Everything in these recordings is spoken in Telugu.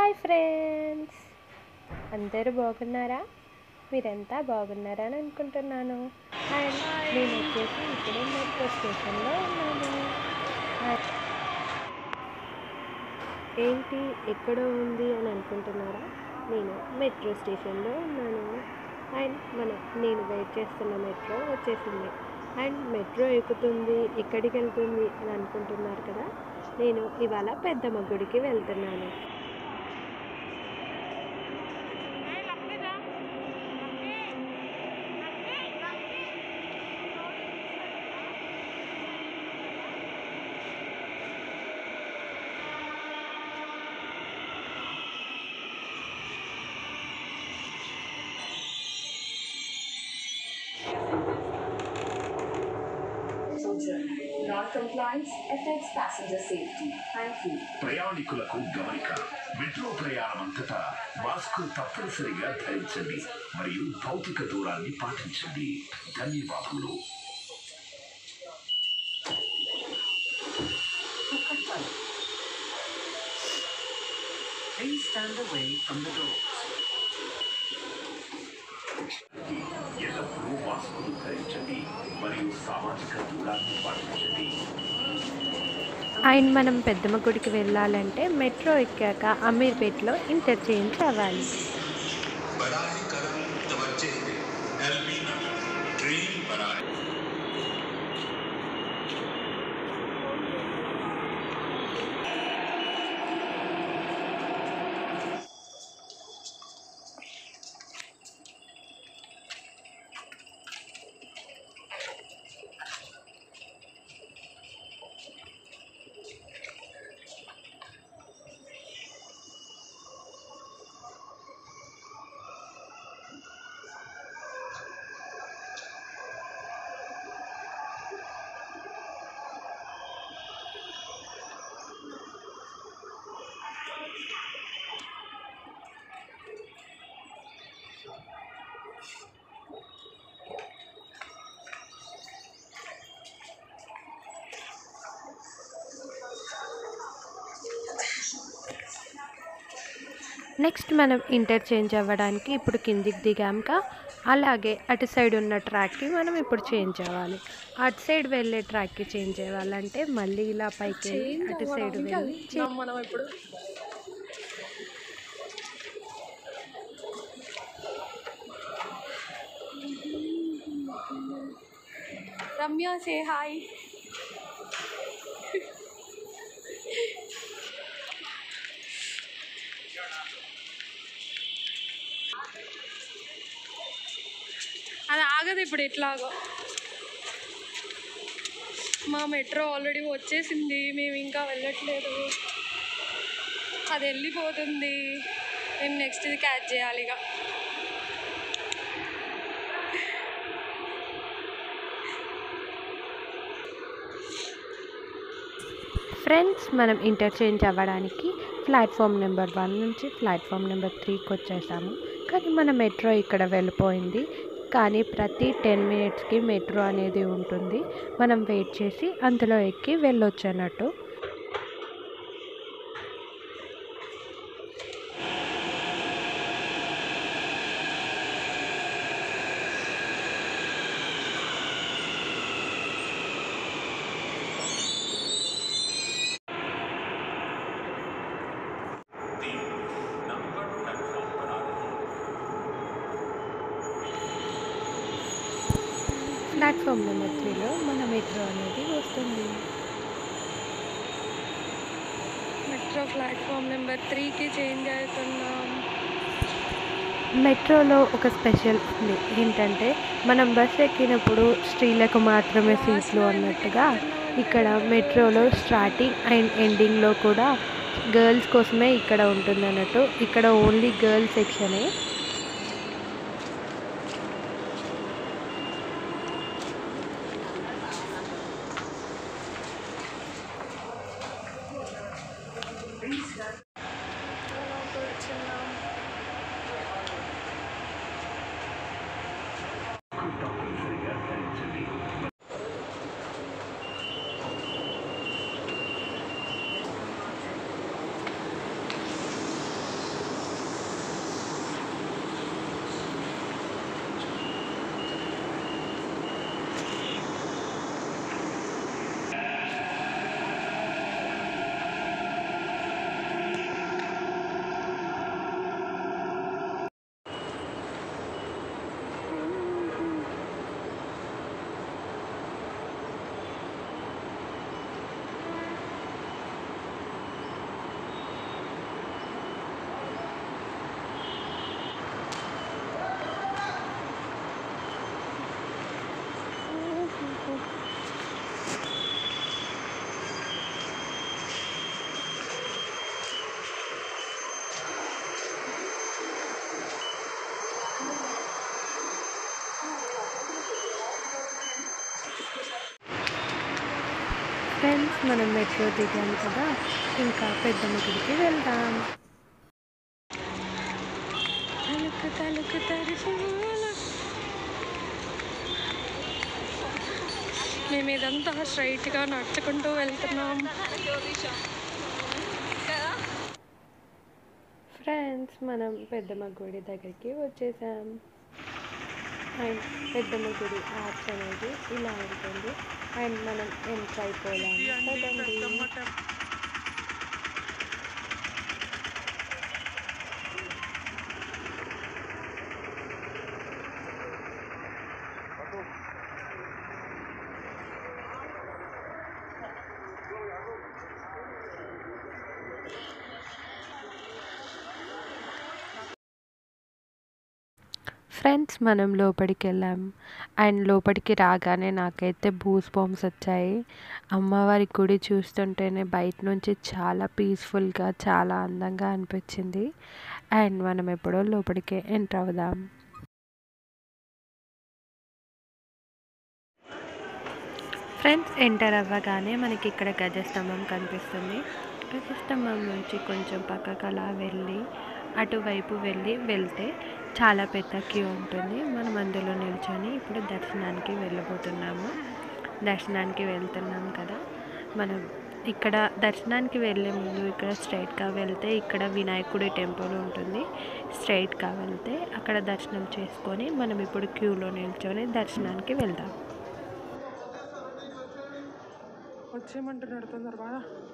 హాయ్ ఫ్రెండ్స్ అందరూ బాగున్నారా మీరంతా బాగున్నారా అని అనుకుంటున్నాను అండ్ నేను వచ్చేసి ఇప్పుడు మెట్రో స్టేషన్లో ఉన్నాను And ఏంటి ఎక్కడ ఉంది అని అనుకుంటున్నారా నేను మెట్రో స్టేషన్లో ఉన్నాను అండ్ మన నేను వెయిట్ చేస్తున్న మెట్రో వచ్చేసింది అండ్ మెట్రో ఎక్కుతుంది ఎక్కడికి వెళ్తుంది అని అనుకుంటున్నారు కదా నేను ఇవాళ పెద్దమ్మ గుడికి వెళ్తున్నాను Non-compliance affects passenger safety. Thank you. ప్రయాణికులకు గమనిక మెట్రో ప్రయాణం అంతటా మాస్క్ తప్పనిసరిగా ధరించండి మరియు భౌతిక దూరాన్ని పాటించండి ధన్యవాదములు Please stand away from the doors. ఎల్లప్పుడూ మాస్కులు ధరించండి మరియు సామాజిక దూరాన్ని పాటించండి అండ్ మనం పెద్దమ్మ గుడికి వెళ్ళాలంటే మెట్రో ఎక్కాక అమీర్పేట్లో ఇంటర్చేంజ్ అవ్వాలి बराह करम तवज्जे एलबी नगर ड्रीम बराह నెక్స్ట్ మనం ఇంటర్చేంజ్ అవ్వడానికి ఇప్పుడు కిందికి దిగాక అలాగే అటు సైడ్ ఉన్న ట్రాక్కి మనం ఇప్పుడు చేంజ్ అవ్వాలి అటు సైడ్ వెళ్ళే ట్రాక్కి చేంజ్ అవ్వాలంటే మళ్ళీ ఇలా పైకి వెళ్ళి అటు సైడ్ వెళ్ళి చే- మనం ఇప్పుడు రమ్య సే హాయ్ అది ఆగదు ఇప్పుడు ఎట్లాగో మా మెట్రో ఆల్రెడీ వచ్చేసింది మేము ఇంకా వెళ్ళట్లేదు అది వెళ్ళిపోతుంది మేము నెక్స్ట్ ఇది క్యాచ్ చేయాలి ఇక ఫ్రెండ్స్ మనం ఇంటర్చేంజ్ అవ్వడానికి ప్లాట్ఫామ్ నెంబర్ వన్ నుంచి ప్లాట్ఫామ్ నెంబర్ త్రీకి వచ్చేసాము కానీ మన మెట్రో ఇక్కడ వెళ్ళిపోయింది కానీ ప్రతి టెన్ మినిట్స్కి మెట్రో అనేది ఉంటుంది మనం వెయిట్ చేసి అందులో ఎక్కి వెళ్ళొచ్చు అన్నట్టు ప్లాట్ఫామ్ నెంబర్ త్రీలో మన మెట్రో అనేది వస్తుంది మెట్రో ప్లాట్ఫామ్ నెంబర్ త్రీకి చేంజ్ అవుతున్నాం మెట్రోలో ఒక స్పెషల్ ఉంది ఏంటంటే మనం బస్ ఎక్కినప్పుడు స్త్రీలకు మాత్రమే సీట్లు అన్నట్టుగా ఇక్కడ మెట్రోలో స్టార్టింగ్ అండ్ ఎండింగ్లో కూడా గర్ల్స్ కోసమే ఇక్కడ ఉంటుంది అన్నట్టు ఇక్కడ ఓన్లీ గర్ల్స్ సెక్షనే తప్పనిసరిగా ధరించండి ఫ్రెండ్స్ మనం మెట్రో దిగాం కదా ఇంకా పెద్దమ్మ గుడికి వెళ్దాం తలుకు తలుకు తరిసినాల. మేము ఇదంతా స్ట్రైట్గా నడుచుకుంటూ వెళ్తున్నాం ఫ్రెండ్స్ మనం పెద్దమ్మ గుడి దగ్గరికి వచ్చేసాం అండ్ పెద్దమ్మ గుడి ఆర్చ్ అనేది ఇలా ఉంటుంది అండ్ మనం ఎంటర్ అయిపోదాం కదండి ఫ్రెండ్స్ మనం లోపలికి వెళ్ళాం అండ్ లోపలికి రాగానే నాకైతే బూస్ బాంబ్స్ వచ్చాయి అమ్మవారి గుడి చూస్తుంటేనే బయట నుంచి చాలా పీస్ఫుల్గా చాలా అందంగా అనిపించింది అండ్ మనం ఎప్పుడో లోపలికి ఎంటర్ అవుదాం ఫ్రెండ్స్ ఎంటర్ అవ్వగానే మనకి ఇక్కడ గజస్తంభం కనిపిస్తుంది గజస్తంభం నుంచి కొంచెం పక్కకు అలా వెళ్ళి అటువైపు వెళ్ళి వెళ్తే చాలా పెద్ద క్యూ ఉంటుంది మనం అందులో నిల్చొని ఇప్పుడు దర్శనానికి వెళ్ళబోతున్నాము దర్శనానికి వెళ్తున్నాం కదా మనం ఇక్కడ దర్శనానికి వెళ్ళే ముందు ఇక్కడ స్ట్రైట్గా వెళ్తే ఇక్కడ వినాయకుడి టెంపుల్ ఉంటుంది స్ట్రైట్గా వెళ్తే అక్కడ దర్శనం చేసుకొని మనం ఇప్పుడు క్యూలో నిల్చొని దర్శనానికి వెళ్దాం వచ్చేయమంటున్నాడు తొందరగా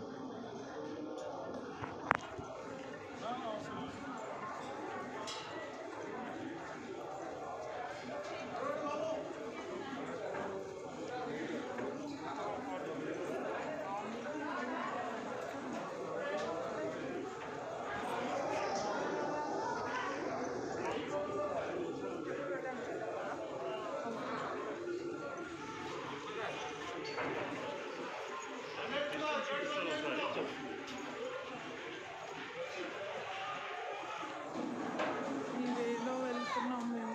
ఈ వేలో వెళ్తున్నాం మేము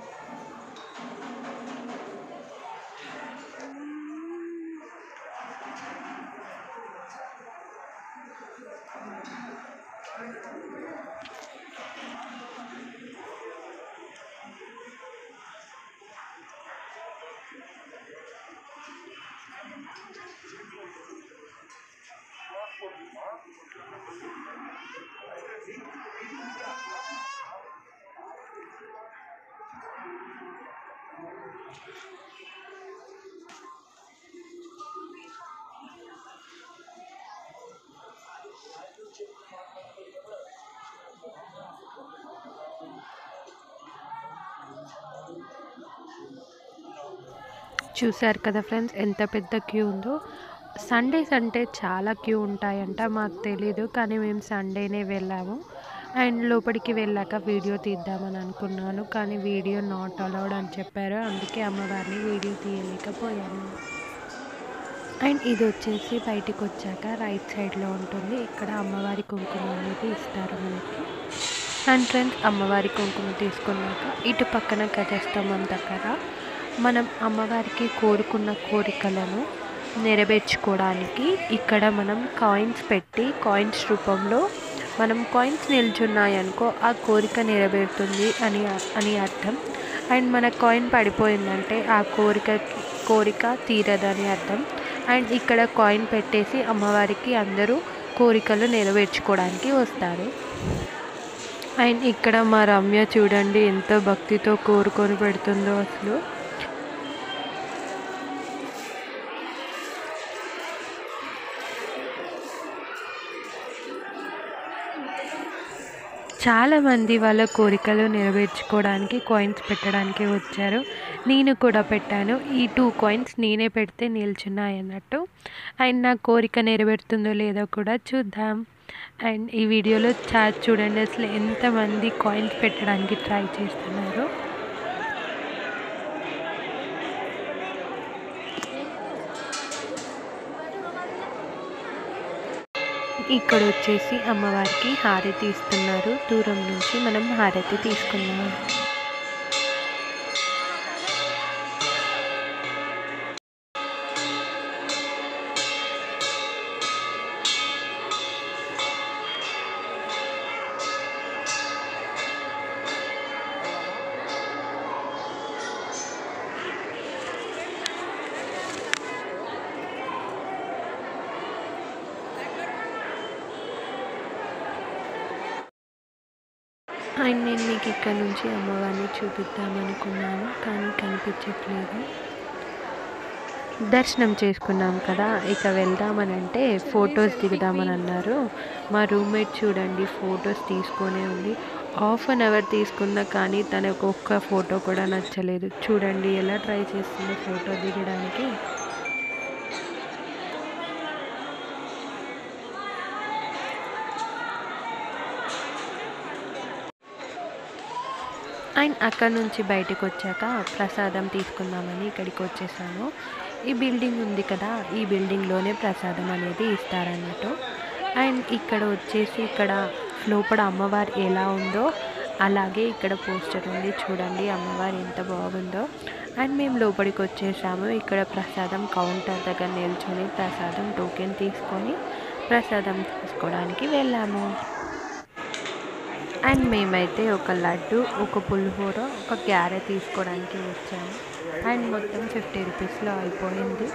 చూశారు కదా ఫ్రెండ్స్ ఎంత పెద్ద క్యూ ఉందో సండేస్ అంటే చాలా క్యూ ఉంటాయంట మాకు తెలీదు కానీ మేము సండేనే వెళ్ళాము అండ్ లోపలికి వెళ్ళాక వీడియో తీద్దామని అనుకున్నాను కానీ వీడియో నాట్ అలౌడ్ అని చెప్పారు అందుకే అమ్మవారిని వీడియో తీయలేకపోయాను అండ్ ఇది వచ్చేసి బయటికి వచ్చాక రైట్ సైడ్లో ఉంటుంది ఇక్కడ అమ్మవారి కుంకుమ అనేది ఇస్తారు మనకి అండ్ ఫ్రెండ్స్ అమ్మవారి కుంకుమ తీసుకున్నాక ఇటు పక్కన గజస్తంభం దగ్గర మనం అమ్మవారికి కోరుకున్న కోరికలను నెరవేర్చుకోవడానికి ఇక్కడ మనం కాయిన్స్ పెట్టి కాయిన్స్ రూపంలో మనం కాయిన్స్ నిల్చున్నాయనుకో ఆ కోరిక నెరవేరుతుంది అని అని అర్థం అండ్ మన కాయిన్ పడిపోయిందంటే ఆ కోరిక కోరిక తీరదని అర్థం అండ్ ఇక్కడ కాయిన్ పెట్టేసి అమ్మవారికి అందరూ కోరికలు నెరవేర్చుకోవడానికి వస్తారు అండ్ ఇక్కడ మా రమ్య చూడండి ఎంత భక్తితో కోరుకొని పెడుతుందో అసలు చాలామంది వాళ్ళ కోరికలు నెరవేర్చుకోవడానికి కాయిన్స్ పెట్టడానికి వచ్చారు నేను కూడా పెట్టాను ఈ టూ కాయిన్స్ నేనే పెడితే నిల్చున్నాయి అన్నట్టు అండ్ నా కోరిక నెరవేరుతుందో లేదో కూడా చూద్దాం అండ్ ఈ వీడియోలో చా చూడండి అసలు ఎంతమంది కాయిన్స్ పెట్టడానికి ట్రై చేస్తున్నారు ఇక్కడ వచ్చేసి అమ్మవారికి హారతి ఇస్తున్నారు దూరం నుంచి మనం హారతి తీసుకున్నాం అండ్ నేను మీకు ఇక్కడ నుంచి అమ్మవారిని చూపిద్దామనుకున్నాను కానీ కనిపించట్లేదు దర్శనం చేసుకున్నాం కదా ఇక వెళ్దామని అంటే ఫొటోస్ దిగుదామని అన్నారు మా రూమ్మేట్ చూడండి ఫొటోస్ తీసుకొనే ఉంది హాఫ్ అన్ అవర్ తీసుకున్నా కానీ తనకు ఒక్క ఫోటో కూడా నచ్చలేదు చూడండి ఎలా ట్రై చేస్తుంది ఫోటో దిగడానికి అండ్ అక్కడ నుంచి బయటకు వచ్చాక ప్రసాదం తీసుకుందామని ఇక్కడికి వచ్చేసాము ఈ బిల్డింగ్ ఉంది కదా ఈ బిల్డింగ్లోనే ప్రసాదం అనేది ఇస్తారన్నట్టు అండ్ ఇక్కడ వచ్చేసి ఇక్కడ లోపల అమ్మవారు ఎలా ఉందో అలాగే ఇక్కడ పోస్టర్ ఉంది చూడండి అమ్మవారు ఎంత బాగుందో అండ్ మేము లోపలికి వచ్చేసాము ఇక్కడ ప్రసాదం కౌంటర్ దగ్గర నిల్చొని ప్రసాదం టోకెన్ తీసుకొని ప్రసాదం తీసుకోవడానికి వెళ్ళాము అండ్ మేమైతే ఒక లడ్డు ఒక పులిహోర ఒక గ్యారె తీసుకోవడానికి వచ్చాము అండ్ మొత్తం ఫిఫ్టీ రూపీస్లో అయిపోయింది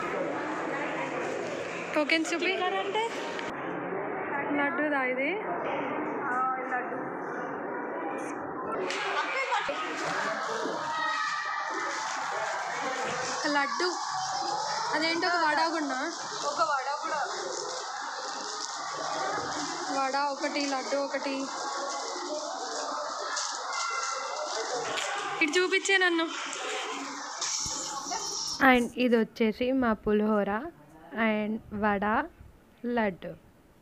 టోకెన్ చూపి అంటే లడ్డు ఇది లడ్డు అదేంటి ఒక వడ కూడా ఒక వడ కూడా వడ ఒకటి లడ్డు ఒకటి ఇటు చూపించే నన్ను అండ్ ఇది వచ్చేసి మా పులిహోర అండ్ వడ లడ్డు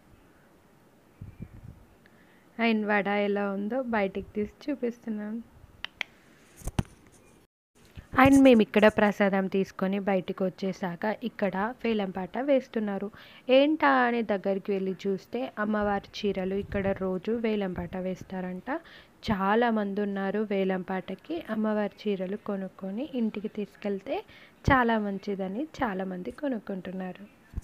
అండ్ వడ ఎలా ఉందో బయటికి తీసి చూపిస్తున్నాను అండ్ మేము ఇక్కడ ప్రసాదం తీసుకొని బయటికి వచ్చేసాక ఇక్కడ వేలంపాట వేస్తున్నారు ఏంటా అని దగ్గరికి వెళ్ళి చూస్తే అమ్మవారి చీరలు ఇక్కడ రోజు వేలంపాట వేస్తారంట చాలా మంది ఉన్నారు వేలంపాటకి అమ్మవారి చీరలు కొనుక్కొని ఇంటికి తీసుకెళ్తే చాలా మంచిదని చాలామంది కొనుక్కుంటున్నారు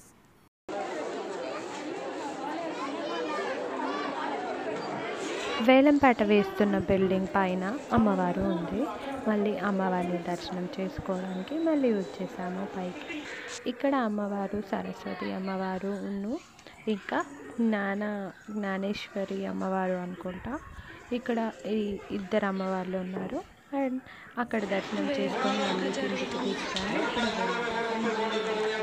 వేలంపాట వేస్తున్న బిల్డింగ్ పైన అమ్మవారు ఉంది మళ్ళీ అమ్మవారిని దర్శనం చేసుకోవడానికి మళ్ళీ వచ్చేసాము పైకి ఇక్కడ అమ్మవారు సరస్వతి అమ్మవారు ఉన్ను ఇంకా జ్ఞాన జ్ఞానేశ్వరి అమ్మవారు అనుకుంటా ఇక్కడ ఈ ఇద్దరు అమ్మవార్లు ఉన్నారు అండ్ అక్కడ దర్శనం చేసుకొని మళ్ళీ తిరిగి తీసుకొని ఇక్కడ వెళ్ళాము.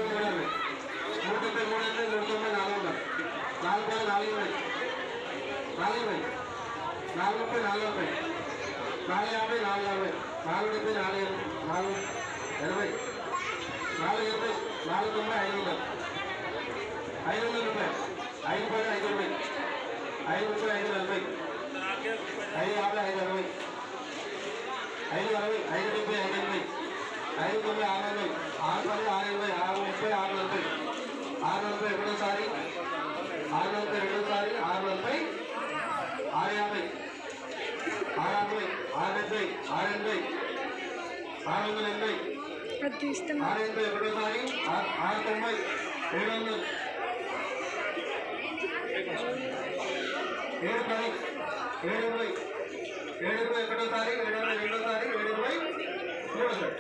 నాలుగు ముప్పై నాలుగు ముప్పై నాలుగు యాభై నాలుగు యాభై నాలుగు డెబ్బై నాలుగు నాలుగు ఎనభై నాలుగు ఎనభై నాలుగు తొంభై ఐదు వందలు ఐదు వందల రూపాయలు ఐదు పది ఐదు ఇరవై ఐదు ముప్పై ఐదు నలభై ఐదు యాభై ఐదు అరవై ఐదు అరవై ఐదు డెబ్బై ఐదు ఎనభై ఐదు తొంభై ఆరు వందలు ఆరు పది ఆరు ఎనభై ఆరు ముప్పై ఆరు నలభై ఆరు నలభై ఒకటోసారి ఆరు నలభై రెండోసారి ఆరు నలభై ఆరు యాభై ఆరు అరవై ఆరు డెబ్బై ఆరు ఎనభై ఆరు వందల ఎనభై అది తీస్తున్నా ఆరు ఎనభై ఒకటోసారి ఆరు ఆరు తొంభై ఏడు వందలు ఏడు పది ఏడు ఇరవై ఏడు ఇరవై ఒకటోసారి ఏడు ఇరవై రెండోసారి ఏడు ఇరవై మూడోసారి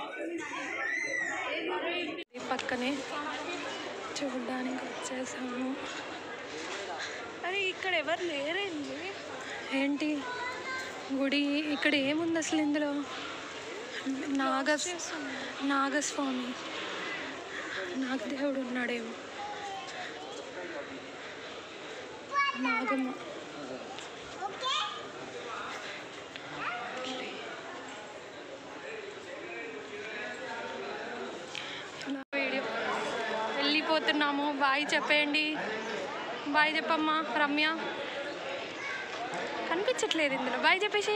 ఈ పక్కనే చూడడానికి వచ్చేసాము అరే ఇక్కడ ఎవరు లేరండి ఏంటి గుడి ఇక్కడ ఏముంది అసలు ఇందులో నాగస్ నాగస్వామి నాగదేవుడు ఉన్నాడేమో నాగమ్మ నా వీడియో వెళ్ళిపోతున్నాము బాయ్ చెప్పేయండి బాయ్ చెప్పమ్మా రమ్య కనిపించట్లేదు ఇందులో బాయ్ చెప్పేసి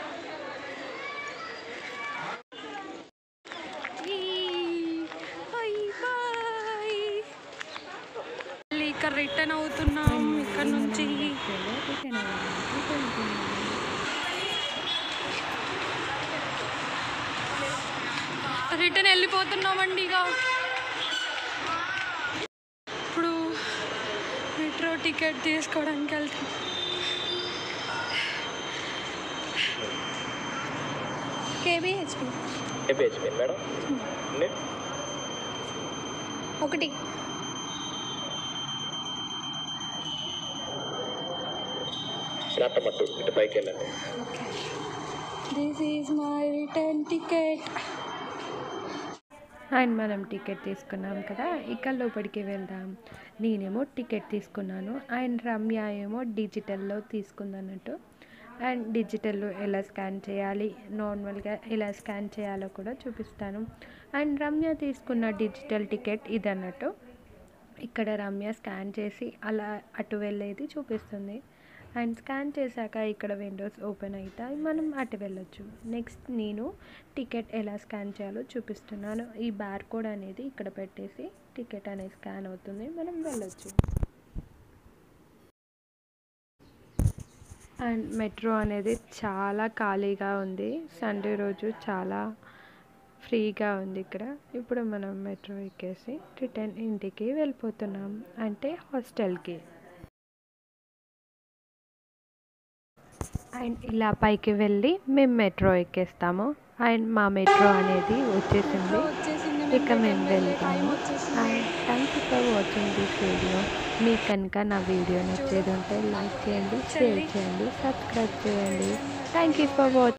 ఈ, బాయ్ బాయ్ మళ్ళీ ఇక్కడ రిటర్న్ అవుతున్నాం ఇక్కడ నుంచి రిటర్న్ వెళ్ళిపోతున్నామండి ఇక ఇప్పుడు మెట్రో టికెట్ తీసుకోవడానికి వెళ్తాం కేబిహెచ్పి మేడం ఒకటి రాటమట్టు ఇటు పైకి వెళ్ళండి this is my return ticket and మనం టికెట్ తీసుకున్నాం కదా ఇక లోపలికి వెళ్దాం నేనేమో టికెట్ తీసుకున్నాను అండ్ రమ్య ఏమో డిజిటల్లో తీసుకుందన్నట్టు అండ్ డిజిటల్లో ఎలా స్కాన్ చేయాలి నార్మల్గా ఎలా స్కాన్ చేయాలో కూడా చూపిస్తాను అండ్ రమ్య తీసుకున్న డిజిటల్ టికెట్ ఇది అన్నట్టు ఇక్కడ రమ్య స్కాన్ చేసి అలా అటు వెళ్ళేది చూపిస్తుంది అండ్ స్కాన్ చేశాక ఇక్కడ విండోస్ ఓపెన్ అవుతాయి మనం అటు వెళ్ళొచ్చు నెక్స్ట్ నేను టికెట్ ఎలా స్కాన్ చేయాలో చూపిస్తున్నాను ఈ బార్ కోడ్ అనేది ఇక్కడ పెట్టేసి టికెట్ అనేది స్కాన్ అవుతుంది మనం వెళ్ళొచ్చు అండ్ మెట్రో అనేది చాలా ఖాళీగా ఉంది సండే రోజు చాలా ఫ్రీగా ఉంది ఇక్కడ ఇప్పుడు మనం మెట్రో ఎక్కేసి రిటర్న్ ఇంటికి వెళ్ళిపోతున్నాం అంటే హాస్టల్కి అండ్ ఇలా పైకి వెళ్ళి మేము మెట్రో ఎక్కేస్తాము అండ్ మా మెట్రో అనేది వచ్చేసింది వచ్చేసింది ఇక మేము వెళ్తాము వచ్చేసింది and thank you for watching this video మీకు కనుక నా వీడియో నచ్చేది ఉంటే లైక్ చేయండి షేర్ చేయండి సబ్స్క్రైబ్ చేయండి థ్యాంక్ యూ ఫర్ వాచింగ్